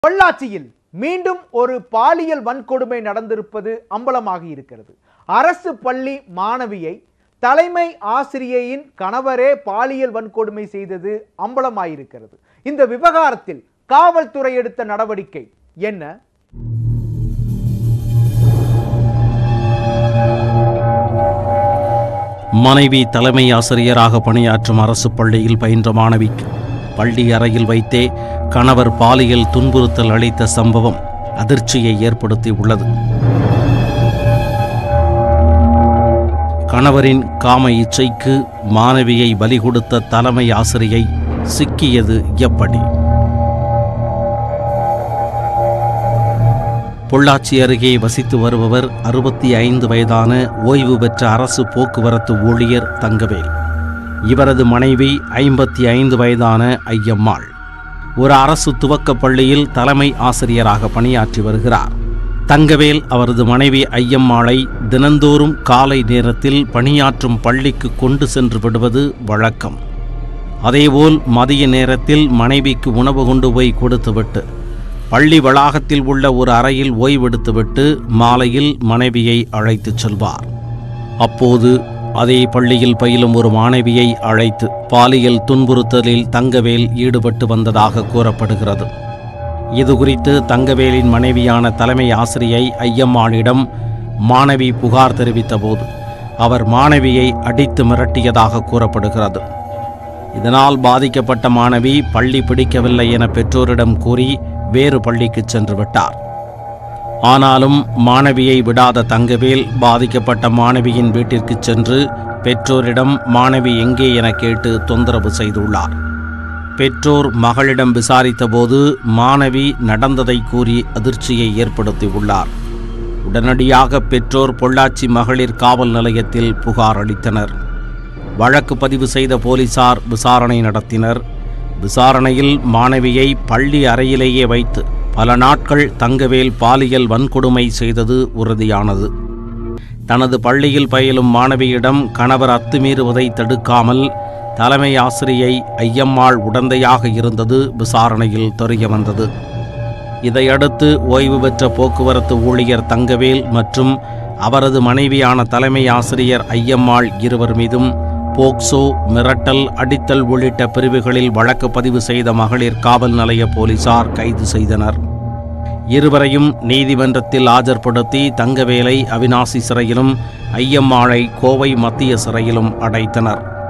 பொள்ளாச்சியில் மீண்டும் ஒரு பாலியல் வன்கொடுமை நடந்திருப்பது அம்பலமாகி இருக்கிறது அரசு பள்ளி மாணவியை தலைமை ஆசிரியையின் கணவரே பாலியல் வன்கொடுமை செய்தது அம்பலமாயிருக்கிறது இந்த விவகாரத்தில் காவல்துறை எடுத்த நடவடிக்கை என்ன மனைவி தலைமை ஆசிரியராக பணியாற்றும் அரசு பள்ளியில் பயின்ற மாணவிக்கு பள்ளி அறையில் வைத்தே கணவர் பாலியல் துன்புறுத்தல் அளித்த சம்பவம் அதிர்ச்சியை ஏற்படுத்தி உள்ளது கணவரின் காம இச்சைக்கு மாணவியை பலி கொடுத்த தலைமை ஆசிரியை சிக்கியது எப்படி பொள்ளாச்சி அருகே வசித்து வருபவர் அறுபத்தி ஐந்து வயதான ஓய்வு பெற்ற அரசு போக்குவரத்து ஊழியர் தங்கவேல் இவரது மனைவி ஐம்பத்தி ஐந்து வயதான ஐயம்மாள் ஒரு அரசு துவக்கப் பள்ளியில் தலைமை ஆசிரியராக பணியாற்றி வருகிறார் தங்கவேல் அவரது மனைவி ஐயம்மாளை தினந்தோறும் காலை நேரத்தில் பணியாற்றும் பள்ளிக்கு கொண்டு சென்று விடுவது வழக்கம் அதேபோல் மதிய நேரத்தில் மனைவிக்கு உணவு கொண்டு போய் கொடுத்துவிட்டு பள்ளி வளாகத்தில் உள்ள ஒரு அறையில் ஓய்வெடுத்துவிட்டு மாலையில் மனைவியை அழைத்துச் செல்வார் அப்போது அதே பள்ளியில் பயிலும் ஒரு மாணவியை அழைத்து பாலியல் துன்புறுத்தலில் தங்கவேல் ஈடுபட்டு வந்ததாக கூறப்படுகிறது இதுகுறித்து தங்கவேலின் மனைவியான தலைமை ஆசிரியை ஐயம்மாளிடம் மாணவி புகார் தெரிவித்தபோது அவர் மாணவியை அடித்து மிரட்டியதாக கூறப்படுகிறது இதனால் பாதிக்கப்பட்ட மாணவி பள்ளி பிடிக்கவில்லை என பெற்றோரிடம் கூறி வேறு பள்ளிக்கு சென்று விட்டார் ஆனாலும் மாணவியை விடாத தங்கவேல் பாதிக்கப்பட்ட மாணவியின் வீட்டிற்கு சென்று பெற்றோரிடம் மாணவி எங்கே என கேட்டு தொந்தரவு செய்துள்ளார் பெற்றோர் மகளிடம் விசாரித்தபோது மாணவி நடந்ததை கூறி அதிர்ச்சியை ஏற்படுத்தியுள்ளார் உடனடியாக பெற்றோர் பொள்ளாச்சி மகளிர் காவல் நிலையத்தில் புகார் அளித்தனர் வழக்கு பதிவு செய்த போலீசார் விசாரணை நடத்தினர் விசாரணையில் மாணவியை பள்ளி அறையிலேயே வைத்து பல நாட்கள் தங்கவேல் பாலியல் வன்கொடுமை செய்தது உறுதியானது தனது பள்ளியில் பயிலும் மாணவியிடம் கணவர் அத்துமீறுவதை தடுக்காமல் தலைமை ஆசிரியை ஐயம்மாள் உடந்தையாக இருந்தது விசாரணையில் தெரிய வந்தது இதையடுத்து ஓய்வு பெற்ற போக்குவரத்து ஊழியர் தங்கவேல் மற்றும் அவரது மனைவியான தலைமை ஆசிரியர் ஐயம்மாள் இருவர் மீதும் போக்சோ மிரட்டல் அடித்தல் உள்ளிட்ட பிரிவுகளில் வழக்கு பதிவு செய்த மகளிர் காவல் நிலைய போலீசார் கைது செய்தனர் இருவரையும் நீதிமன்றத்தில் ஆஜர்படுத்தி தங்கவேலை அவினாசி சிறையிலும் ஐயம்மாளை கோவை மத்திய சிறையிலும் அடைத்தனர்